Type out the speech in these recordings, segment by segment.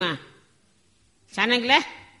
சனங்கள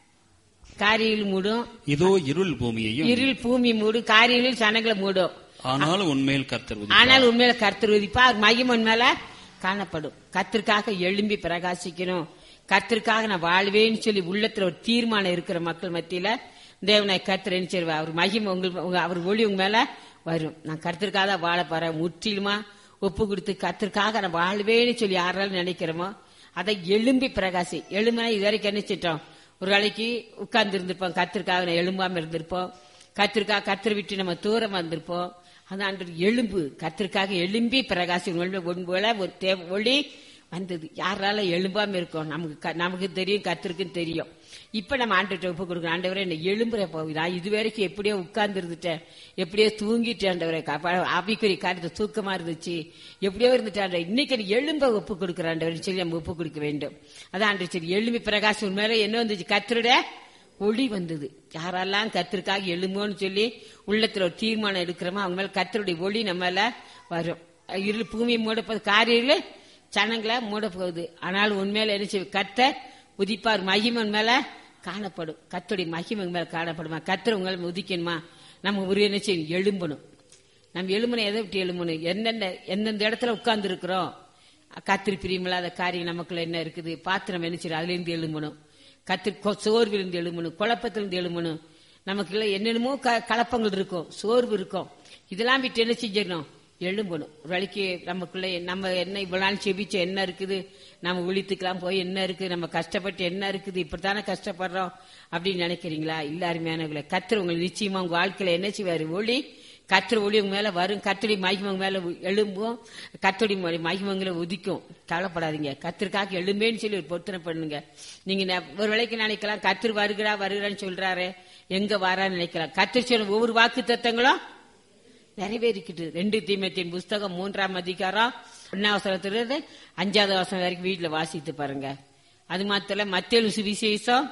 காரியில் மூடும் இதோ இருள் பூமியையும் இருள் பூமி மூடும் காரியில் சனங்களை மூடும் ஆனாலும் உண்மையில் கர்த்தர் உதிப்பார். ஆனால் உண்மையில கர்த்தர் உதிப்பா அவர் மகிமை உண்மையில காணப்படும் கர்த்தருக்காக எழும்பி பிரகாசிக்கணும் கர்த்தருக்காக நான் வாழ்வேன்னு சொல்லி உள்ளத்துல ஒரு தீர்மானம் இருக்கிற மக்கள் மத்தியில தேவனை கர்த்தர் என்ன செய்வா அவர் மகிமை உங்கள் உங்க- அவர் ஒளி உங்க மேல வரும் நான் கர்த்தருக்காக தான் வாழ போறேன் முற்றிலுமா ஒப்பு கொடுத்து கர்த்தருக்காக நான் வாழ்வேன்னு சொல்லி யாராலும் நினைக்கிறோமோ அதை எழும்பி பிரகாசி எழும்பினா இது வரைக்கும் என்ன செஞ்சோம் ஒரு வேளைக்கு உட்கார்ந்து இருந்திருப்போம் கத்திற்காக நான் எழும்பாம இருந்திருப்போம் கத்திற்காக கத்திர விட்டு நம்ம தூரமா இருந்திருப்போம் அந்த ஆண்டு எலும்பு கத்திற்காக எழும்பி பிரகாசி ஒன்போல ஒரு தே- ஒளி வந்தது யாரால எழும்பாம இருக்கோம் நமக்கு க- நமக்கு தெரியும் கத்திருக்குன்னு தெரியும் இப்ப நம்ம ஆண்டுகிட்ட ஒப்பு கொடுக்கணும் ஆண்டவரே என்ன எழும்புற போகுது நான் இது வரைக்கும் எப்படியோ உட்கார்ந்து இருந்துட்டேன் எப்படியோ தூங்கிட்டேன் ஆண்டவரே ஆபிக்குறி காரியத்தை தூக்கமா இருந்துச்சு எப்படியோ இருந்துட்டேன் இன்னைக்கு எனக்கு எழும்ப ஒப்பு கொடுக்குறாண்டவர் சொல்லி நம்ம ஒப்பு கொடுக்க வேண்டும் அதான் ஆண்டு சரி எழும்பி பிரகாசம் உண்மையில என்ன வந்துச்சு கத்திருட ஒளி வந்தது யாரெல்லாம் கத்திற்காக எழும்போன்னு சொல்லி உள்ளத்துல ஒரு தீர்மானம் எடுக்கிறோமோ அவங்க மேல கத்தருடைய ஒளி நம்ம மேல வரும் இருள் பூமி மூடப்போது காரியில் சனங்களை மூட போகுது ஆனால் உண்மையில என்ன செய்யும் கத்தர் உதிப்பார் மகிமை உன் மேல காணப்படும் கத்தருடைய மகிமை உங்க மேல காணப்படுமா கத்தர் உங்களை உதிக்கணுமா நம்ம ஒரு என்ன செய்யணும் எழும்பணும் நம்ம எழுமணும் எதை விட்டு எழுமணும் என்னென்ன எந்தெந்த இடத்துல உட்கார்ந்து இருக்கிறோம் கத்திரி பிரியமில்லாத காரியம் நமக்குள்ள என்ன இருக்குது பார்த்து நம்ம என்ன செய்யணும் அதுல இருந்து எழும்பணும் கத்திரி கொ- சோர்விலிருந்து எழும்பணும் குழப்பத்திலிருந்து எழும்பணும் நமக்குள்ள என்னென்னமோ க- கலப்பங்கள் இருக்கும் சோர்வு இருக்கும் இதெல்லாம் விட்டு என்ன செஞ்சிடணும் எழும்பணும் ஒரு வேளைக்கு நமக்குள்ள நம்ம என்ன இவ்வளவு நாள் செபிச்ச என்ன இருக்குது நம்ம விழித்துக்கெல்லாம் போய் என்ன இருக்கு நம்ம கஷ்டப்பட்டு என்ன இருக்குது இப்படித்தானே கஷ்டப்படுறோம் அப்படின்னு நினைக்கிறீங்களா இல்ல அருமையானவங்களே கத்திர உங்களுக்கு நிச்சயமா உங்க வாழ்க்கையில என்ன செய்வாரு ஒளி கத்திர ஒளி உங்க மேல வரும் கத்தடி மகிமை உங்க மேல எழும்பும் கத்தடி மகிமங்களை உதிக்கும் கவலைப்படாதீங்க கத்திற்காக எழும்பேன்னு சொல்லி ஒரு பொருத்தனை பண்ணுங்க நீங்க நெ- ஒரு வேளைக்கு நினைக்கலாம் கத்திர வருகிறா வருகிறான்னு சொல்றாரு எங்க வாரான்னு நினைக்கலாம் கத்திர சொன்ன ஒவ்வொரு வாக்கு தத்தங்களும் நிறைவேறிக்கிட்டு ரெண்டு தீமத்தின் புஸ்தகம் மூன்றாம் அதிகாரம் ஒன்னாம் வசனத்திலிருந்து அஞ்சாவது வசனம் வரைக்கும் வீட்டுல வாசித்து பாருங்க அது மாத்திரம் மத்திய சுவிசேஷம்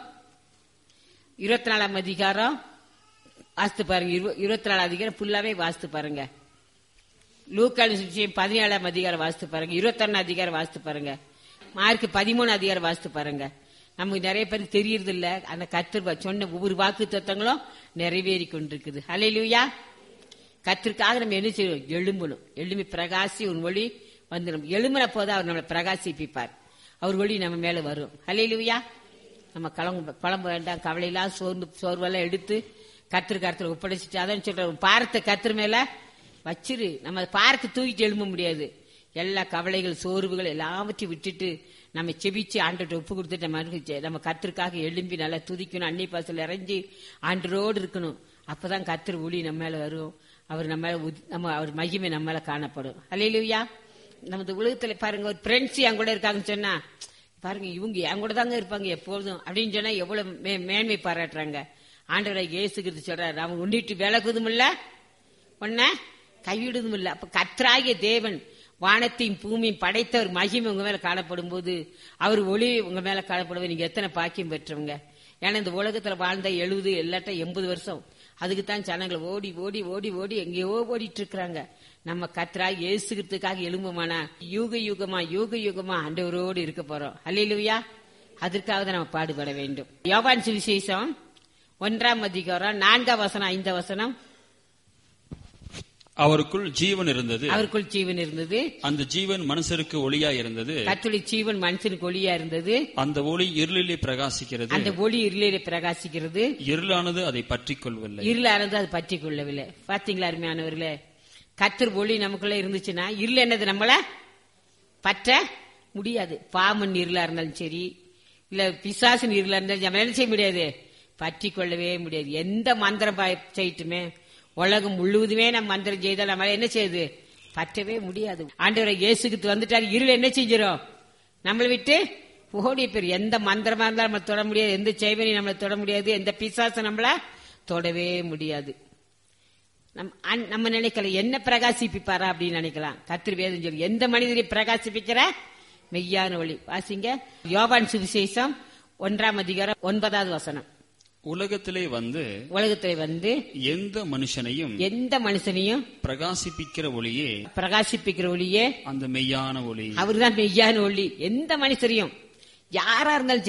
இருபத்தி நாலாம் அதிகாரம் வாசித்து பாருங்க இரு- இருபத்தி நாலாம் அதிகாரம் ஃபுல்லாவே வாசித்து பாருங்க லூக்கால் சுவிசேஷம் பதினேழாம் அதிகாரம் வாசித்து பாருங்க இருபத்தொன்னு அதிகாரம் வாசித்து பாருங்க மார்க் பதிமூணு அதிகாரம் வாசித்து பாருங்க நமக்கு நிறைய பேருக்கு தெரியறது இல்ல அந்த கத்திர சொன்ன ஒவ்வொரு வாக்கு தத்துவங்களும் நிறைவேறி கொண்டிருக்குது ஹalleluya கத்திற்காக நம்ம என்ன செய்யணும் எழும்பணும் எழும்பி பிரகாசி உன் ஒளி வந்து நம்ம எழும்பின போது அவர் நம்மளை பிரகாசிப்பிப்பார் அவர் ஒளி நம்ம மேல வரும் ஹalleluya நம்ம கிளம்ப குழம்ப வேண்டாம் கவலையெல்லாம் சோர்ந்து சோர்வெல்லாம் எடுத்து கத்திர கருத்துல ஒப்படைச்சிட்டு அதான் சொல்றேன் பாரத்தை கத்திர மேல வச்சிரு நம்ம பாரத்தை தூக்கிட்டு எழும்ப முடியாது எல்லா கவலைகள் சோர்வுகள் எல்லாவற்றையும் விட்டுட்டு நம்ம செபிச்சு ஆண்டோட ஒப்பு கொடுத்துட்டு நம்ம அனுப்பிச்சு நம்ம கத்திற்காக எழும்பி நல்லா துதிக்கணும் அன்னை பாசல் இறங்கி ஆண்டரோடு இருக்கணும் அப்பதான் கத்திர ஒளி நம்ம மேல வரும் அவர் நம்ம மேல உதி- நம்ம அவர் மகிமை நம்ம மேல காணப்படும் அல்லையிலுயா நமது உலகத்துல பாருங்க ஒரு ஃப்ரெண்ட்ஸ் என் கூட இருக்காங்கன்னு சொன்னா பாருங்க இவங்க என் கூட தாங்க இருப்பாங்க எப்பொழுதும் அப்படின்னு சொன்னா எவ்வளவு மே- மேன்மை பாராட்டுறாங்க ஆண்டவரை இயேசுகிறது சொல்றாரு அவன் உண்டிட்டு விலகுதும் இல்ல உன்ன கைவிடுதும் இல்ல அப்ப கத்ராகிய தேவன் வானத்தையும் பூமியும் படைத்தவர் மகிமை உங்க மேல காணப்படும் போது அவர் ஒளி உங்க மேல காணப்படுவது நீங்க எத்தனை பாக்கியம் பெற்றவங்க ஏன்னா இந்த உலகத்துல வாழ்ந்த எழுபது இல்லாட்ட எண்பது வருஷம் அதுக்கு தான் ஜனங்களை ஓடி ஓடி ஓடி ஓடி எங்கேயோ ஓடிட்டு இருக்கிறாங்க நம்ம கத்ரா இயேசுகிறதுக்காக எழும்புமானா யூக யுகமா யூக யுகமா ஆண்டவரோடு இருக்க போறோம் அல்லையிலுயா அதற்காக தான் நம்ம பாடுபட வேண்டும் யோவான் சுவிசேஷம் ஒன்றாம் அதிகாரம் நான்காம் வசனம் ஐந்தாம் வசனம் அவருக்குள் ஜீவன் இருந்தது அவருக்குள் ஜீவன் இருந்தது அந்த ஜீவன் மனுஷருக்கு ஒளியா இருந்தது கத்துடைய ஜீவன் மனுஷனுக்கு ஒளியா இருந்தது அந்த ஒளி இருளிலே பிரகாசிக்கிறது அந்த ஒளி இருளிலே பிரகாசிக்கிறது இருளானது அதை பற்றிக் கொள்ளவில்லை இருளானது அது பற்றி கொள்ளவில்லை பாத்தீங்களா அருமையானவர்களே கத்தர் ஒளி நமக்குள்ள இருந்துச்சுன்னா இருள் என்னது நம்மள பற்ற முடியாது பாமன் இருளா இருந்தாலும் சரி இல்ல பிசாசின் இருளா இருந்தாலும் நம்ம என்ன செய்ய முடியாது பற்றி கொள்ளவே முடியாது எந்த மந்திரம் பா- செய்யட்டுமே உலகம் முழுவதுமே நம்ம மந்திரம் செய்தால் நம்மளால என்ன செய்யுது பற்றவே முடியாது ஆண்டவரை இயேசுக்கு வந்துட்டாரு இருள் என்ன செஞ்சிடும் நம்மளை விட்டு ஓடி பேர் எந்த மந்திரமா இருந்தாலும் நம்ம தொட முடியாது எந்த செய்வனையும் நம்மளை தொட முடியாது எந்த பிசாசம் நம்மள தொடவே முடியாது நம் அன்- நம்ம நினைக்கல என்ன பிரகாசிப்பிப்பாரா அப்படின்னு நினைக்கலாம் கத்திரி வேதம் சொல்லி எந்த மனிதரை பிரகாசிப்பிக்கிற மெய்யான ஒளி வாசிங்க யோவான் சுவிசேஷம் ஒன்றாம் அதிகாரம் ஒன்பதாவது வசனம் உலகத்திலே வந்து உலகத்துல வந்து எந்த மனுஷனையும் எந்த மனுஷனையும் பிரகாசிப்பிக்கிற ஒளியே பிரகாசிப்பிக்கிற ஒளியே அந்த மெய்யான ஒளி அவர்தான் மெய்யான ஒளி எந்த மனுஷரையும் யாரா இருந்தாலும்